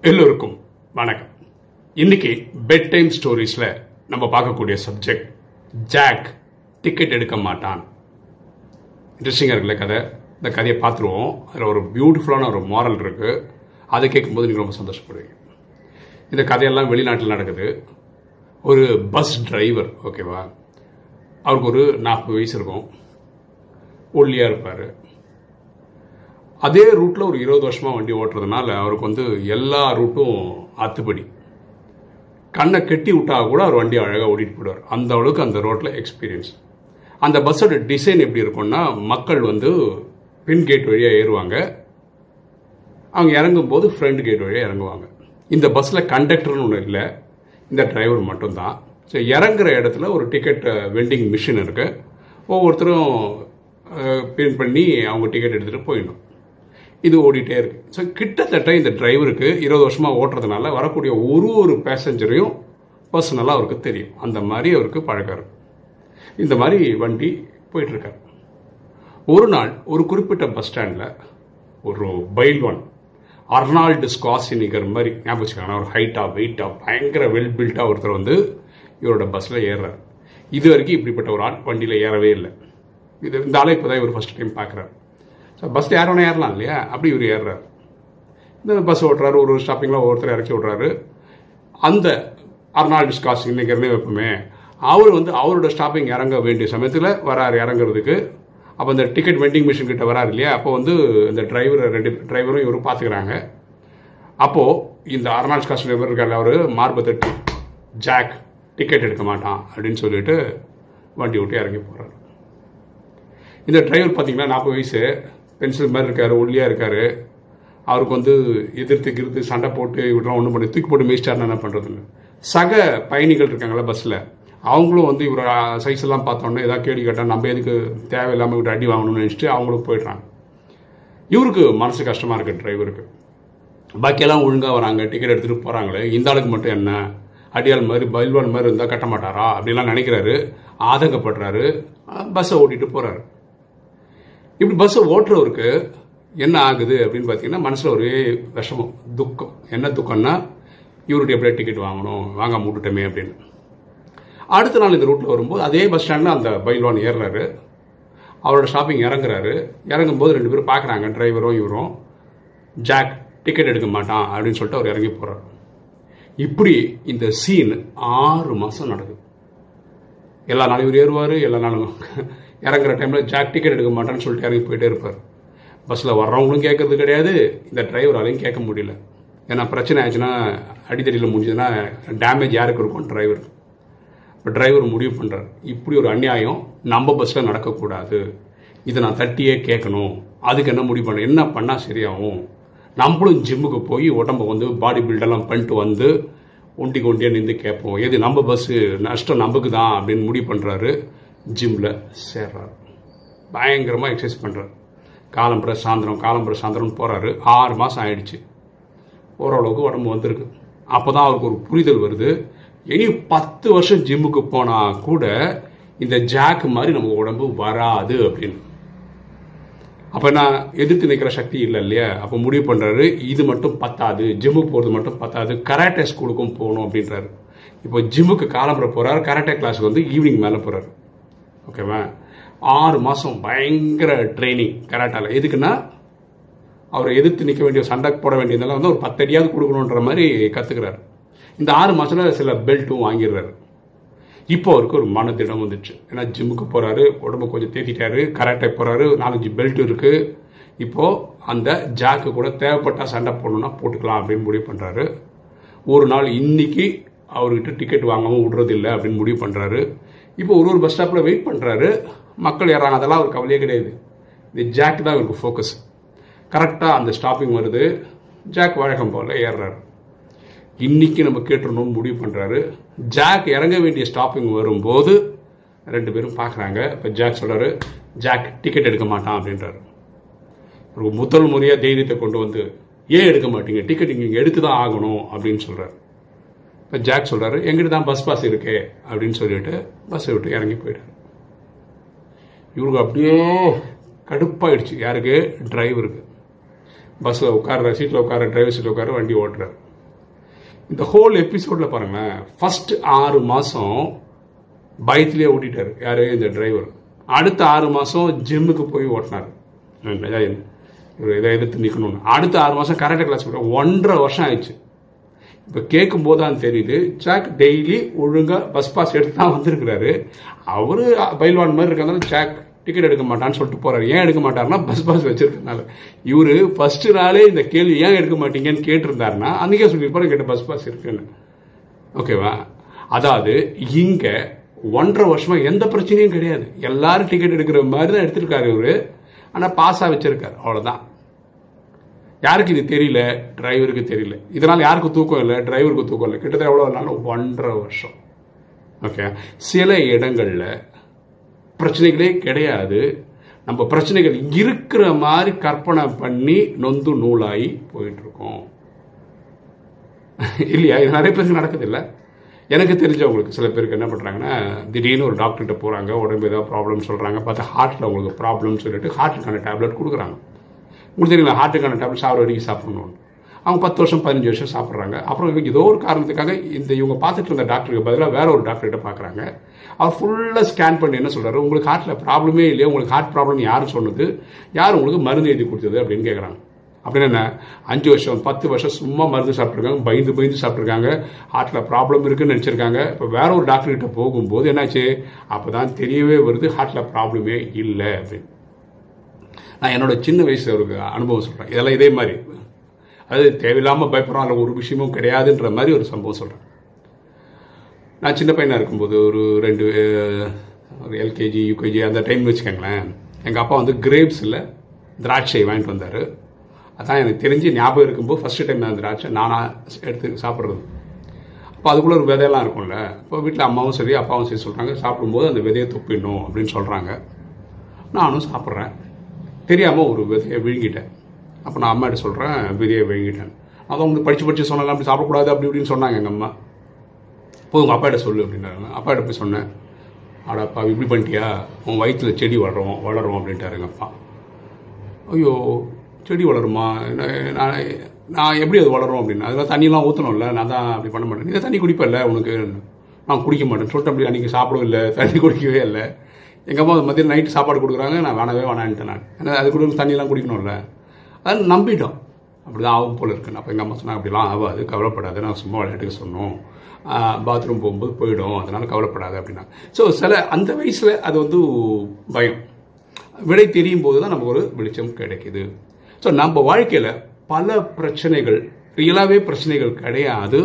எல்லோருக்கும் வணக்கம் இன்னைக்கு பெட் டைம் ஸ்டோரிஸ்ல நம்ம பார்க்கக்கூடிய சப்ஜெக்ட் ஜாக் டிக்கெட் எடுக்க மாட்டான் இன்ட்ரெஸ்டிங்காக இருக்குல்ல கதை இந்த கதையை பார்த்துருவோம் அதில் ஒரு பியூட்டிஃபுல்லான ஒரு மாரல் இருக்கு அதை கேட்கும்போது நீங்கள் ரொம்ப சந்தோஷப்படுவீங்க இந்த கதையெல்லாம் வெளிநாட்டில் நடக்குது ஒரு பஸ் டிரைவர் ஓகேவா அவருக்கு ஒரு நாற்பது வயசு இருக்கும் ஒல்லியாக இருப்பார் அதே ரூட்டில் ஒரு இருபது வருஷமாக வண்டி ஓட்டுறதுனால அவருக்கு வந்து எல்லா ரூட்டும் அத்துப்படி கண்ணை கெட்டி விட்டா கூட அவர் வண்டி அழகாக ஓட்டிட்டு போயிடுவார் அந்த அளவுக்கு அந்த ரோட்டில் எக்ஸ்பீரியன்ஸ் அந்த பஸ்ஸோட டிசைன் எப்படி இருக்கும்னா மக்கள் வந்து பின் கேட் வழியாக ஏறுவாங்க அவங்க இறங்கும் போது ஃப்ரண்ட் கேட் வழியாக இறங்குவாங்க இந்த பஸ்ஸில் கண்டக்டர்னு ஒன்று இல்லை இந்த டிரைவர் மட்டும்தான் ஸோ இறங்குற இடத்துல ஒரு டிக்கெட் வெண்டிங் மிஷின் இருக்கு ஒவ்வொருத்தரும் பின் பண்ணி அவங்க டிக்கெட் எடுத்துகிட்டு போயிடணும் இது ஓடிட்டே இருக்கு ஸோ கிட்டத்தட்ட இந்த டிரைவருக்கு இருபது வருஷமாக ஓட்டுறதுனால வரக்கூடிய ஒரு ஒரு பேசஞ்சரையும் பர்சனலாக அவருக்கு தெரியும் அந்த மாதிரி அவருக்கு பழக்கம் இருக்கு இந்த மாதிரி வண்டி போயிட்டு இருக்காரு ஒரு நாள் ஒரு குறிப்பிட்ட பஸ் ஸ்டாண்டில் ஒரு பைல்வான் அர்னால்டு ஸ்காசினிகர் மாதிரி ஞாபகம் வச்சுக்காங்க ஒரு ஹைட்டாக வெயிட்டாக பயங்கர வெல் பில்ட்டாக ஒருத்தர் வந்து இவரோட பஸ்ஸில் ஏறுறாரு இது வரைக்கும் இப்படிப்பட்ட ஒரு ஆள் வண்டியில் ஏறவே இல்லை இது இந்த ஆளை இப்போ தான் இவர் ஃபர்ஸ்ட் டைம் பார்க்குறாரு ஸோ பஸ்ஸில் யார் வேணா ஏறலாம் இல்லையா அப்படி இவர் ஏறுறாரு இந்த பஸ் ஓட்டுறாரு ஒரு ஸ்டாப்பிங்கில் ஒவ்வொருத்தர் இறக்கி விட்றாரு அந்த அர்னால்டு ஸ்காசினிகர்னே வைப்போமே அவர் வந்து அவரோட ஸ்டாப்பிங் இறங்க வேண்டிய சமயத்தில் வராரு இறங்குறதுக்கு அப்போ இந்த டிக்கெட் வெண்டிங் மிஷின் கிட்ட வராரு இல்லையா அப்போ வந்து இந்த டிரைவர் ரெண்டு டிரைவரும் இவரும் பார்த்துக்கிறாங்க அப்போது இந்த அர்னால்டு ஸ்காசினிகர் இருக்கார் அவர் மார்பை தட்டி ஜாக் டிக்கெட் எடுக்க மாட்டான் அப்படின்னு சொல்லிட்டு வண்டி விட்டு இறங்கி போகிறாரு இந்த டிரைவர் பார்த்தீங்கன்னா நாற்பது வயசு பென்சில் மாதிரி இருக்காரு ஒல்லியாக இருக்காரு அவருக்கு வந்து எதிர்த்து கிருத்து சண்டை போட்டு இவரெல்லாம் ஒன்றும் பண்ணி தூக்கி போட்டு மேய்ச்சிட்டாருன்னு என்ன பண்ணுறதுன்னு சக பயணிகள் இருக்காங்களா பஸ்ஸில் அவங்களும் வந்து இவரோட சைஸ் எல்லாம் பார்த்தோன்னே ஏதாவது கேள்வி கேட்டால் நம்ம எதுக்கு தேவையில்லாமல் இவர்கிட்ட அடி வாங்கணும்னு நினச்சிட்டு அவங்களும் போயிடுறாங்க இவருக்கு மனசு கஷ்டமாக இருக்குது டிரைவருக்கு பாக்கியெல்லாம் ஒழுங்காக வராங்க டிக்கெட் எடுத்துகிட்டு போகிறாங்களே இந்த ஆளுக்கு மட்டும் என்ன அடியால் மாதிரி பைல்வான் மாதிரி இருந்தால் கட்ட மாட்டாரா அப்படிலாம் நினைக்கிறாரு ஆதங்கப்படுறாரு பஸ்ஸை ஓட்டிட்டு போகிறாரு இப்படி பஸ்ஸை ஓட்டுறவருக்கு என்ன ஆகுது அப்படின்னு பார்த்தீங்கன்னா மனசில் ஒரே விஷமம் துக்கம் என்ன துக்கம்னா இவருடைய எப்படியா டிக்கெட் வாங்கணும் வாங்க விட்டுட்டோமே அப்படின்னு அடுத்த நாள் இந்த ரூட்டில் வரும்போது அதே பஸ் ஸ்டாண்டில் அந்த பைல்வான் ஏறுறாரு அவரோட ஷாப்பிங் இறங்குறாரு இறங்கும்போது ரெண்டு பேரும் பார்க்குறாங்க டிரைவரும் இவரும் ஜாக் டிக்கெட் எடுக்க மாட்டான் அப்படின்னு சொல்லிட்டு அவர் இறங்கி போகிறார் இப்படி இந்த சீன் ஆறு மாதம் நடக்குது எல்லா நாளும் இவர் ஏறுவார் எல்லா நாளும் இறங்குற டைமில் ஜாக் டிக்கெட் எடுக்க மாட்டான்னு சொல்லிட்டு இறங்கி போயிட்டே இருப்பார் பஸ்ஸில் வர்றவங்களும் கேட்கறது கிடையாது இந்த டிரைவராலையும் கேட்க முடியல ஏன்னா பிரச்சனை ஆச்சுன்னா அடித்தடியில் முடிஞ்சதுன்னா டேமேஜ் யாருக்கு இருக்கும் டிரைவர் இப்போ டிரைவர் முடிவு பண்ணுறாரு இப்படி ஒரு அநியாயம் நம்ம பஸ்ஸில் நடக்கக்கூடாது இதை நான் தட்டியே கேட்கணும் அதுக்கு என்ன முடிவு பண்ண என்ன பண்ணால் சரியாகும் நம்மளும் ஜிம்முக்கு போய் உடம்ப வந்து பாடி பில்டெல்லாம் பண்ணிட்டு வந்து ஒண்டிக்கு ஒண்டியாக நின்று கேட்போம் எது நம்ம பஸ்ஸு நஷ்டம் நமக்கு தான் அப்படின்னு முடிவு பண்ணுறாரு ஜிம்மில் சேர்றாரு பயங்கரமாக எக்ஸசைஸ் பண்ணுறாரு காலம்புற சாயந்தரம் காலம்புற சாயந்தரம் போகிறாரு ஆறு மாதம் ஆயிடுச்சு ஓரளவுக்கு உடம்பு வந்திருக்கு அப்போ தான் அவருக்கு ஒரு புரிதல் வருது இனி பத்து வருஷம் ஜிம்முக்கு போனால் கூட இந்த ஜாக் மாதிரி நமக்கு உடம்பு வராது அப்படின்னு அப்போ நான் எதிர்த்து நிற்கிற சக்தி இல்லை இல்லையா அப்போ முடிவு பண்ணுறாரு இது மட்டும் பத்தாது ஜிம்முக்கு போகிறது மட்டும் பத்தாது கராட்டே ஸ்கூலுக்கும் போகணும் அப்படின்றாரு இப்போ ஜிம்முக்கு காலம்புற போகிறாரு கராட்டே கிளாஸுக்கு வந்து ஈவினிங் மேலே போகிறாரு ஓகேவா ஆறு மாதம் பயங்கர ட்ரைனிங் கராட்டாவில் எதுக்குன்னா அவரை எதிர்த்து நிற்க வேண்டிய சண்டை போட வேண்டியதெல்லாம் வந்து ஒரு பத்தடியாவது கொடுக்கணுன்ற மாதிரி கற்றுக்கிறாரு இந்த ஆறு மாதத்தில் சில பெல்ட்டும் வாங்கிடுறாரு இப்போ அவருக்கு ஒரு மனதிடம் வந்துச்சு ஏன்னா ஜிம்முக்கு போகிறாரு உடம்பு கொஞ்சம் தேத்திட்டாரு கராட்டே போகிறாரு நாலஞ்சு பெல்ட் இருக்குது இப்போது அந்த ஜாக்கு கூட தேவைப்பட்டால் சண்டை போடணும்னா போட்டுக்கலாம் அப்படின்னு முடிவு பண்ணுறாரு ஒரு நாள் இன்னைக்கு அவர்கிட்ட டிக்கெட் வாங்காமல் விடுறதில்லை அப்படின்னு முடிவு பண்ணுறாரு இப்போ ஒரு ஒரு பஸ் ஸ்டாப்பில் வெயிட் பண்ணுறாரு மக்கள் ஏறாங்க அதெல்லாம் அவர் கவலையே கிடையாது இந்த ஜாக் தான் இவருக்கு ஃபோக்கஸ் கரெக்டாக அந்த ஸ்டாப்பிங் வருது ஜாக் வழக்கம் போல் ஏறுறாரு இன்னைக்கு நம்ம கேட்டுருணும்னு முடிவு பண்ணுறாரு ஜாக் இறங்க வேண்டிய ஸ்டாப்பிங் வரும்போது ரெண்டு பேரும் பார்க்குறாங்க இப்போ ஜாக் சொல்கிறாரு ஜாக் டிக்கெட் எடுக்க மாட்டான் அப்படின்றாரு ஒரு முதல் முறையாக தைரியத்தை கொண்டு வந்து ஏன் எடுக்க மாட்டீங்க டிக்கெட் நீங்கள் எடுத்து தான் ஆகணும் அப்படின்னு சொல்கிறார் இப்போ ஜாக் சொல்கிறாரு எங்கிட்ட தான் பஸ் பாஸ் இருக்கே அப்படின்னு சொல்லிட்டு பஸ்ஸை விட்டு இறங்கி போயிட்டார் இவருக்கு அப்படியே கடுப்பாயிடுச்சு யாருக்கு டிரைவருக்கு பஸ்ஸில் உட்கார சீட்டில் உட்கார டிரைவர் சீட்டில் உட்கார வண்டி ஓட்டுறாரு இந்த ஹோல் எபிசோடில் பாருங்களேன் ஃபர்ஸ்ட் ஆறு மாதம் பயத்திலே ஓட்டிட்டாரு யாரு இந்த டிரைவர் அடுத்த ஆறு மாதம் ஜிம்முக்கு போய் ஓட்டினார் இவர் இதை எதிர்த்து நிற்கணும்னு அடுத்த ஆறு மாதம் கராட்டே கிளாஸ் போய் ஒன்றரை வருஷம் ஆயிடுச்சு இப்போ கேட்கும் போது தான் தெரியுது சாக் டெய்லி ஒழுங்காக பஸ் பாஸ் எடுத்து தான் வந்திருக்கிறாரு அவரு பயில்வான் மாதிரி இருக்கிறதால சாக் டிக்கெட் எடுக்க மாட்டான்னு சொல்லிட்டு போறாரு ஏன் எடுக்க மாட்டாருன்னா பஸ் பாஸ் வச்சிருக்கனால இவரு ஃபர்ஸ்ட் நாளே இந்த கேள்வி ஏன் எடுக்க மாட்டீங்கன்னு கேட்டிருந்தாருன்னா அன்னைக்கே சொல்லியிருப்பாரு என்கிட்ட பஸ் பாஸ் இருக்குன்னு ஓகேவா அதாவது இங்க ஒன்றரை வருஷமா எந்த பிரச்சனையும் கிடையாது எல்லாரும் டிக்கெட் எடுக்கிற மாதிரி தான் எடுத்திருக்காரு இவரு ஆனா பாஸா வச்சிருக்காரு அவ்வளவுதான் யாருக்கு இது தெரியல டிரைவருக்கு தெரியல இதனால யாருக்கு தூக்கம் இல்லை டிரைவருக்கு தூக்கம் இல்லை கிட்டத்தட்ட எவ்வளவு நாள் ஒன்றரை வருஷம் ஓகே சில இடங்கள்ல பிரச்சனைகளே கிடையாது நம்ம பிரச்சனைகள் இருக்கிற மாதிரி கற்பனை பண்ணி நொந்து நூலாகி போயிட்டு இருக்கோம் இல்லையா இது நிறைய பேருக்கு நடக்குது இல்லை எனக்கு தெரிஞ்சவங்களுக்கு சில பேருக்கு என்ன பண்ணுறாங்கன்னா திடீர்னு ஒரு டாக்டர்கிட்ட போகிறாங்க உடம்பு ஏதாவது ப்ராப்ளம் சொல்கிறாங்க பார்த்தா ஹார்ட்டில் உங்களுக்கு ப்ராப்ளம் சொல்லிட்டு ஹார்ட்டுக்கான டேப்லெட் கொடுக்குறாங்க உங்களுக்கு தெரியல ஹார்ட்டுக்கான டேப்லெட் சாப்பிட வரைக்கும் சாப்பிடணும்னு அவங்க பத்து வருஷம் பதினஞ்சு வருஷம் சாப்பிட்றாங்க அப்புறம் ஏதோ ஒரு காரணத்துக்காக இந்த இவங்க பார்த்துட்டு இருந்த டாக்டருக்கு பதிலாக வேற ஒரு டாக்டர்கிட்ட பார்க்குறாங்க அவர் ஃபுல்லாக ஸ்கேன் பண்ணி என்ன சொல்கிறாரு உங்களுக்கு ஹார்ட்டில் ப்ராப்ளமே இல்லையா உங்களுக்கு ஹார்ட் ப்ராப்ளம் யார் சொன்னது யார் உங்களுக்கு மருந்து எழுதி கொடுத்தது அப்படின்னு கேட்குறாங்க அப்படின்னு என்ன அஞ்சு வருஷம் பத்து வருஷம் சும்மா மருந்து சாப்பிட்ருக்காங்க பயந்து பயந்து சாப்பிட்ருக்காங்க ஹார்ட்டில் ப்ராப்ளம் இருக்குன்னு நினச்சிருக்காங்க இப்போ வேற ஒரு டாக்டர்கிட்ட போகும்போது என்னாச்சு அப்போ தான் தெரியவே வருது ஹார்ட்டில் ப்ராப்ளமே இல்லை அப்படின்னு நான் என்னோட சின்ன வயசுல ஒரு அனுபவம் சொல்கிறேன் இதெல்லாம் இதே மாதிரி அது தேவையில்லாமல் பயப்படுறோம் அதில் ஒரு விஷயமும் கிடையாதுன்ற மாதிரி ஒரு சம்பவம் சொல்கிறேன் நான் சின்ன பையனாக இருக்கும்போது ஒரு ரெண்டு அஹ், ஒரு எல்கேஜி யூகேஜி அந்த டைம் வச்சுக்கோங்களேன் எங்கள் அப்பா வந்து கிரேப்ஸில் திராட்சை வாங்கிட்டு வந்தார் அதான் எனக்கு தெரிஞ்சு ஞாபகம் இருக்கும்போது ஃபர்ஸ்ட் டைம் நான் திராட்சை நானாக எடுத்து சாப்பிட்றது அப்போ அதுக்குள்ளே ஒரு விதையெல்லாம் இருக்கும்ல இப்போ வீட்டில் அம்மாவும் சரி அப்பாவும் சரி சொல்கிறாங்க சாப்பிடும்போது அந்த விதையை துப்பிடணும் அப்படின்னு சொல்கிறாங்க நானும் சாப்பிட்றேன் தெரியாமல் ஒரு விதையை விழுங்கிட்டேன் அப்போ நான் அம்மாட்ட சொல்கிறேன் விதையை விழுங்கிட்டேன் அதான் வந்து படித்து படித்து சொன்னாங்க அப்படி சாப்பிடக்கூடாது அப்படி இப்படின்னு சொன்னாங்க எங்கள் அம்மா போய் உங்கள் அப்பாட்ட சொல்லு அப்படின்னாங்க அப்பாட்ட போய் சொன்னேன் அடப்பா இப்படி பண்ணிட்டியா உன் வயிற்றுல செடி வளரும் வளரும் அப்படின்ட்டாரு எங்கள் அப்பா ஐயோ செடி வளருமா என்ன- நான் நான் எப்படி அது வளரும் அப்படின்னு அதெல்லாம் தண்ணியெல்லாம் ஊற்றணும்ல நான் தான் அப்படி பண்ண மாட்டேன் நீ தான் தண்ணி குடிப்பல்ல உனக்கு நான் குடிக்க மாட்டேன் சொல்லிட்டு அப்படி அன்றைக்கி சாப்பிடவும் இல்லை தண்ணி குடிக்கவே இல்லை எங்கள் அம்மா மதியம் நைட்டு சாப்பாடு கொடுக்குறாங்க நான் வேணவே வேணான்ட்டேன் நான் ஏன்னா அது கூட தண்ணியெல்லாம் குடிக்கணும்ல அதை நம்பிட்டோம் அப்படிதான் ஆகும் போல இருக்கு அப்போ எங்கள் அம்மா சொன்னாங்க அப்படிலாம் ஆகாது கவலைப்படாது நான் சும்மா விளையாட்டுக்கு சொன்னோம் பாத்ரூம் போகும்போது போயிடும் அதனால கவலைப்படாது அப்படின்னா ஸோ சில அந்த வயசில் அது வந்து பயம் விடை தெரியும் போது தான் நமக்கு ஒரு வெளிச்சம் கிடைக்குது ஸோ நம்ம வாழ்க்கையில் பல பிரச்சனைகள் ரியலாகவே பிரச்சனைகள் கிடையாது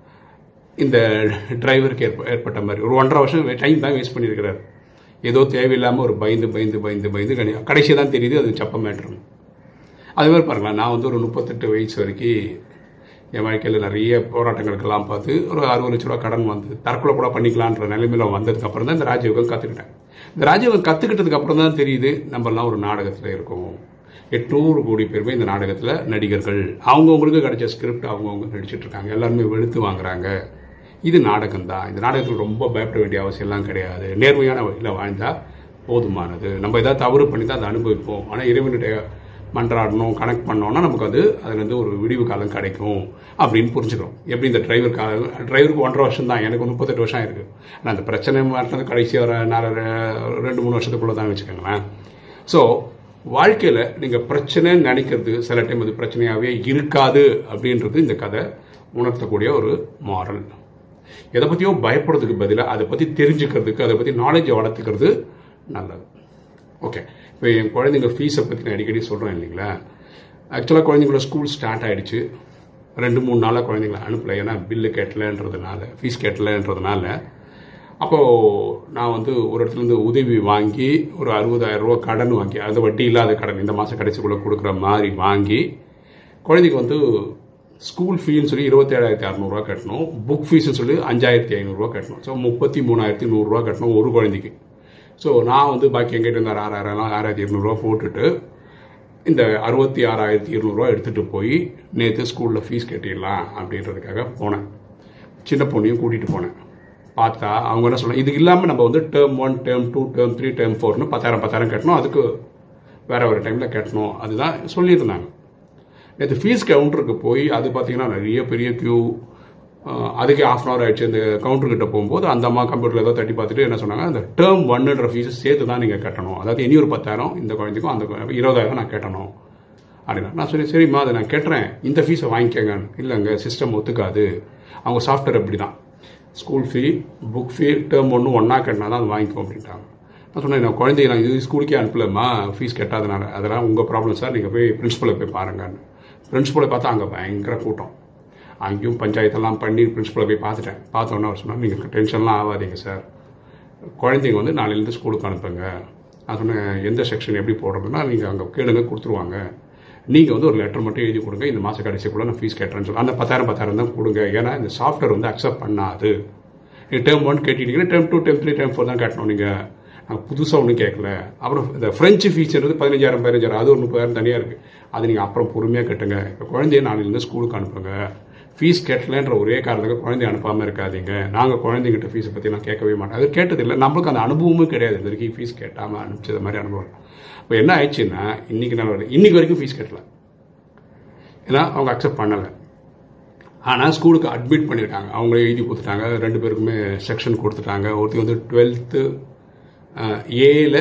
இந்த டிரைவருக்கு ஏற்ப ஏற்பட்ட மாதிரி ஒரு ஒன்றரை வருஷம் டைம் தான் வேஸ்ட் பண்ணியிருக்கிறார் ஏதோ தேவையில்லாமல் ஒரு பயந்து பயந்து பயந்து பயந்து கடைசி கடைசி தான் தெரியுது அது சப்ப மேட்ரு அது மாதிரி பாருங்களேன் நான் வந்து ஒரு முப்பத்தெட்டு வயசு வரைக்கும் என் வாழ்க்கையில் நிறைய போராட்டங்களுக்கெல்லாம் பார்த்து ஒரு அறுபது லட்ச ரூபா கடன் வந்து தற்கொலை கூட பண்ணிக்கலான்ற நிலைமையில வந்ததுக்கு அப்புறம் தான் இந்த ராஜயோகம் கற்றுக்கிட்டேன் இந்த ராஜயோகம் கற்றுக்கிட்டதுக்கு அப்புறம் தான் தெரியுது நம்மலாம் ஒரு நாடகத்தில் இருக்கோம் எட்நூறு கோடி பேருமே இந்த நாடகத்தில் நடிகர்கள் அவங்கவுங்களுக்கு கிடைச்ச ஸ்கிரிப்ட் அவங்கவுங்க நடிச்சிட்டு இருக்காங்க எல்லாருமே வெளுத்து வாங்குறாங்க இது நாடகம் தான் இந்த நாடகத்தில் ரொம்ப பயப்பட வேண்டிய அவசியம்லாம் கிடையாது நேர்மையான வழியில் வாழ்ந்தா போதுமானது நம்ம ஏதாவது தவறு பண்ணி தான் அதை அனுபவிப்போம் ஆனால் இறைவனுடைய மன்றாடணும் கனெக்ட் பண்ணோம்னா நமக்கு அது அதுலேருந்து ஒரு விடிவு காலம் கிடைக்கும் அப்படின்னு புரிஞ்சுக்கிறோம் எப்படி இந்த டிரைவர் காலம் டிரைவருக்கு ஒன்றரை வருஷம் தான் எனக்கு முப்பத்தெட்டு வருஷம் இருக்கு ஆனால் அந்த பிரச்சனை மாட்டினது கடைசி ஒரு நாலு ரெண்டு மூணு வருஷத்துக்குள்ள தான் வச்சுக்கோங்களேன் ஸோ வாழ்க்கையில் நீங்கள் பிரச்சனைன்னு நினைக்கிறது சில டைம் அது பிரச்சனையாகவே இருக்காது அப்படின்றது இந்த கதை உணர்த்தக்கூடிய ஒரு மாரல் எதை பற்றியோ பயப்படுறதுக்கு பதிலாக அதை பற்றி தெரிஞ்சுக்கிறதுக்கு அதை பற்றி நாலேஜை வளர்த்துக்கிறது நல்லது ஓகே இப்போ என் குழந்தைங்க ஃபீஸை பற்றி நான் அடிக்கடி சொல்கிறேன் இல்லைங்களா ஆக்சுவலாக குழந்தைங்களோட ஸ்கூல் ஸ்டார்ட் ஆயிடுச்சு ரெண்டு மூணு நாளாக குழந்தைங்கள அனுப்பல ஏன்னா பில்லு கேட்டலன்றதுனால ஃபீஸ் கேட்டலன்றதுனால அப்போது நான் வந்து ஒரு இடத்துல இருந்து உதவி வாங்கி ஒரு அறுபதாயிரம் ரூபா கடன் வாங்கி அது வட்டி இல்லாத கடன் இந்த மாதம் கடைசிக்குள்ளே கொடுக்குற மாதிரி வாங்கி குழந்தைக்கு வந்து ஸ்கூல் ஃபீன்னு சொல்லி இருபத்தேழாயிரத்தி அறநூறுவா கட்டணும் புக் ஃபீஸ்னு சொல்லி அஞ்சாயிரத்தி ஐநூறுரூவா கட்டணும் ஸோ முப்பத்தி மூணாயிரத்தி நூறுரூவா கட்டணும் ஒரு குழந்தைக்கு ஸோ நான் வந்து பாக்கி எங்கிட்ட இருந்த ஆறாயிரம் ஆறாயிரத்தி இருநூறுவா போட்டுட்டு இந்த அறுபத்தி ஆறாயிரத்தி இருநூறுவா எடுத்துகிட்டு போய் நேற்று ஸ்கூலில் ஃபீஸ் கட்டிடலாம் அப்படின்றதுக்காக போனேன் சின்ன பொண்ணையும் கூட்டிகிட்டு போனேன் பார்த்தா அவங்க என்ன சொன்னாங்க இது இல்லாமல் நம்ம வந்து term one term two term three term ஃபோர்னு பத்தாயிரம் பத்தாயிரம் கட்டணும் அதுக்கு வேற ஒரு டைமில் கட்டணும் அதுதான் சொல்லியிருந்தாங்க நேற்று ஃபீஸ் கவுண்டருக்கு போய் அது பார்த்தீங்கன்னா நிறைய பெரிய க்யூ அஹ், அதுக்கே ஆஃப் அன் ஹவர் ஆயிடுச்சு இந்த கவுண்டர் கிட்ட போகும்போது அந்த அம்மா கம்ப்யூட்டரில் ஏதோ தட்டி பார்த்துட்டு என்ன சொன்னாங்க அந்த டேர்ம் ஒன்னுன்ற ஃபீஸ் சேர்த்து தான் நீங்கள் கட்டணும் அதாவது இனி ஒரு பத்தாயிரம் இந்த குழந்தைக்கும் அந்த கு- இருபதாயிரம் நான் கட்டணும் அப்படின்னா நான் சரி சரிம்மா அதை நான் கட்டுறேன் இந்த ஃபீஸை வாங்கிக்கங்க இல்லைங்க சிஸ்டம் ஒத்துக்காது அவங்க சாஃப்ட்வேர் அப்படி தான் school fee book fee term ஒன்று ஒன்றா கட்டினா தான் அது வாங்கிக்கும் அப்படின்ட்டாங்க நான் சொன்னேன் நான் குழந்தைய நான் இது ஸ்கூலுக்கே அனுப்பலம்மா ஃபீஸ் கட்டாதனால அதெல்லாம் உங்கள் ப்ராப்ளம் சார் நீங்கள் போய் பிரின்ஸிபலை போய் பாருங்கன்னு பிரின்ஸிபலை பார்த்தா அங்கே பயங்கர கூட்டம் அங்கேயும் பஞ்சாயத்தெல்லாம் பண்ணி பிரின்ஸிபலை போய் பார்த்துட்டேன் பார்த்தோன்னே அவர் சொன்னார் நீங்கள் டென்ஷன்லாம் ஆகாதீங்க சார் குழந்தைங்க வந்து நாளையிலேருந்து ஸ்கூலுக்கு அனுப்புங்க நான் சொன்னேன் எந்த செக்ஷன் எப்படி போடுறதுன்னா நீங்கள் அங்கே கேளுங்க கொடுத்துருவாங்க நீங்கள் வந்து ஒரு லெட்டர் மட்டும் எழுதி கொடுங்க இந்த மாத கடைசிக்குள்ளே நான் ஃபீஸ் கேட்டுறேன்னு சொல்லி அந்த பத்தாயிரம் பத்தாயிரம் தான் கொடுங்க ஏன்னா இந்த சாஃப்ட்வேர் வந்து அக்செப்ட் பண்ணாது நீங்கள் டேர்ம் ஒன் கேட்டிட்டீங்கன்னா term two term three term four தான் கட்டணும் நீங்கள் நாங்கள் புதுசாக ஒன்றும் கேட்கல அப்புறம் இந்த ஃப்ரெஞ்சு ஃபீஸ்ன்றது பதினஞ்சாயிரம் பதினஞ்சாயிரம் அது ஒரு முப்பதாயிரம் தனியாக இருக்குது அது நீங்கள் அப்புறம் பொறுமையாக கட்டுங்க இப்போ குழந்தைய நாளையிலேருந்து ஸ்கூலுக்கு அனுப்புங்க ஃபீஸ் கட்டலன்ற ஒரே காரணத்துக்கு குழந்தைய அனுப்பாமல் இருக்காதீங்க நாங்கள் குழந்தைங்கிட்ட ஃபீஸை பற்றி நான் கேட்கவே மாட்டோம் அது கேட்டதில்லை நம்மளுக்கு அந்த அனுபவமும் கிடையாது இது வரைக்கும் ஃபீஸ் கேட்டாமல் அனுப்பிச்சது மாதிரி அனுபவம் இப்போ என்ன ஆயிடுச்சுன்னா இன்னைக்கு நான் இன்னைக்கு வரைக்கும் ஃபீஸ் கட்டல ஏன்னா அவங்க அக்செப்ட் பண்ணலை ஆனால் ஸ்கூலுக்கு அட்மிட் பண்ணிட்டாங்க அவங்களே எழுதி கொடுத்துட்டாங்க ரெண்டு பேருக்குமே செக்ஷன் கொடுத்துட்டாங்க ஒருத்தி வந்து டுவெல்த்து ஏல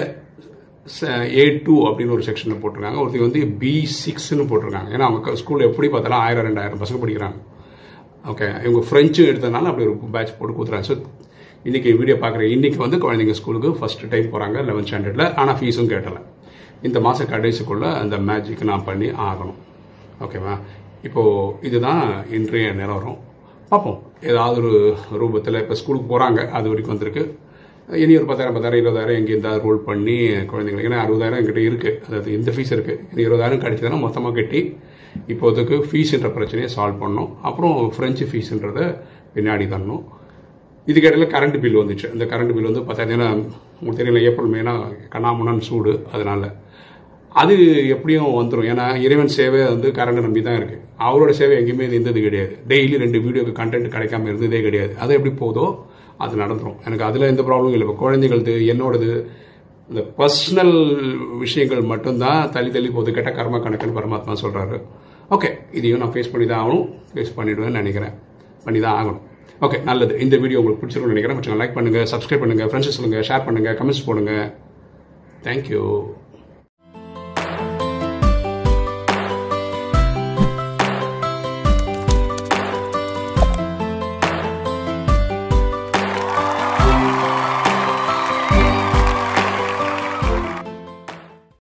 ஏ டூ அப்படின்னு ஒரு செக்ஷனில் போட்டிருக்காங்க ஒருத்தி வந்து பி சிக்ஸ்னு போட்டிருக்காங்க ஏன்னா அவங்க ஸ்கூலில் எப்படி பார்த்தாலும் ஆயிரம் ரெண்டாயிரம் பசங்க படிக்கிறாங்க ஓகே இவங்க ஃப்ரெஞ்சு எடுத்ததுனால அப்படி ஒரு பேட்ச் போட்டு கொடுத்துறாங்க ஸோ இன்றைக்கி வீடியோ பார்க்குற இன்றைக்கி வந்து குழந்தைங்க ஸ்கூலுக்கு ஃபர்ஸ்ட் டைம் போகிறாங்க லெவன்த் ஸ்டாண்டர்டில் ஆனால் ஃபீஸும் கேட்டலை இந்த மாத கடைசிக்குள்ளே அந்த மேஜிக் நான் பண்ணி ஆகணும் ஓகேவா இப்போது இதுதான் இன்றைய நிலவரம் பார்ப்போம் ஏதாவது ஒரு ரூபத்தில் இப்போ ஸ்கூலுக்கு போகிறாங்க அது வரைக்கும் வந்திருக்கு இனி ஒரு பத்தாயிரம் பத்தாயிரம் இருபதாயிரம் எங்கே இருந்தால் ரோல் பண்ணி குழந்தைங்களுக்கு ஏன்னா அறுபதாயிரம் என்கிட்ட இருக்குது அதாவது இந்த ஃபீஸ் இருக்குது இனி இருபதாயிரம் கிடைச்சதுன்னா மொத்தமாக கட்டி இப்போதைக்கு ஃபீஸுன்ற பிரச்சனையை சால்வ் பண்ணணும் அப்புறம் ஃப்ரெஞ்சு ஃபீஸுன்றத பின்னாடி தரணும் இதுக்கு இடையில கரண்ட் பில் வந்துச்சு இந்த கரண்ட் பில் வந்து பத்தாயிரம் ஏன்னா உங்களுக்கு தெரியல ஏப்ரல் மேனா கண்ணாமுன்னான்னு சூடு அதனால அது எப்படியும் வந்துடும் ஏன்னா இறைவன் சேவை வந்து கரண்ட் நம்பி தான் இருக்குது அவரோட சேவை எங்கேயுமே இது இருந்தது கிடையாது டெய்லி ரெண்டு வீடியோக்கு கண்டென்ட் கிடைக்காம இருந்ததே கிடையாது அது எப்படி போதோ அது நடந்துடும் எனக்கு அதில் எந்த ப்ராப்ளமும் இல்லை இப்போ குழந்தைகளது என்னோடது இந்த பர்சனல் விஷயங்கள் மட்டும்தான் தள்ளி தள்ளி போகுது கேட்ட கர்ம கணக்குன்னு பரமாத்மா சொல்கிறாரு ஓகே இதையும் நான் ஃபேஸ் பண்ணி தான் ஆகணும் ஃபேஸ் பண்ணிடுவேன்னு நினைக்கிறேன் பண்ணி தான் ஆகணும் ஓகே நல்லது இந்த வீடியோ உங்களுக்கு பிடிச்சிருக்கும்னு நினைக்கிறேன் கொஞ்சம் லைக் பண்ணுங்கள் சப்ஸ்கிரைப் பண்ணுங்கள் ஃப்ரெண்ட்ஸ் சொல்லுங்கள் ஷேர் பண்ணுங்கள் கமெண்ட்ஸ் போடுங்க தேங்க்யூ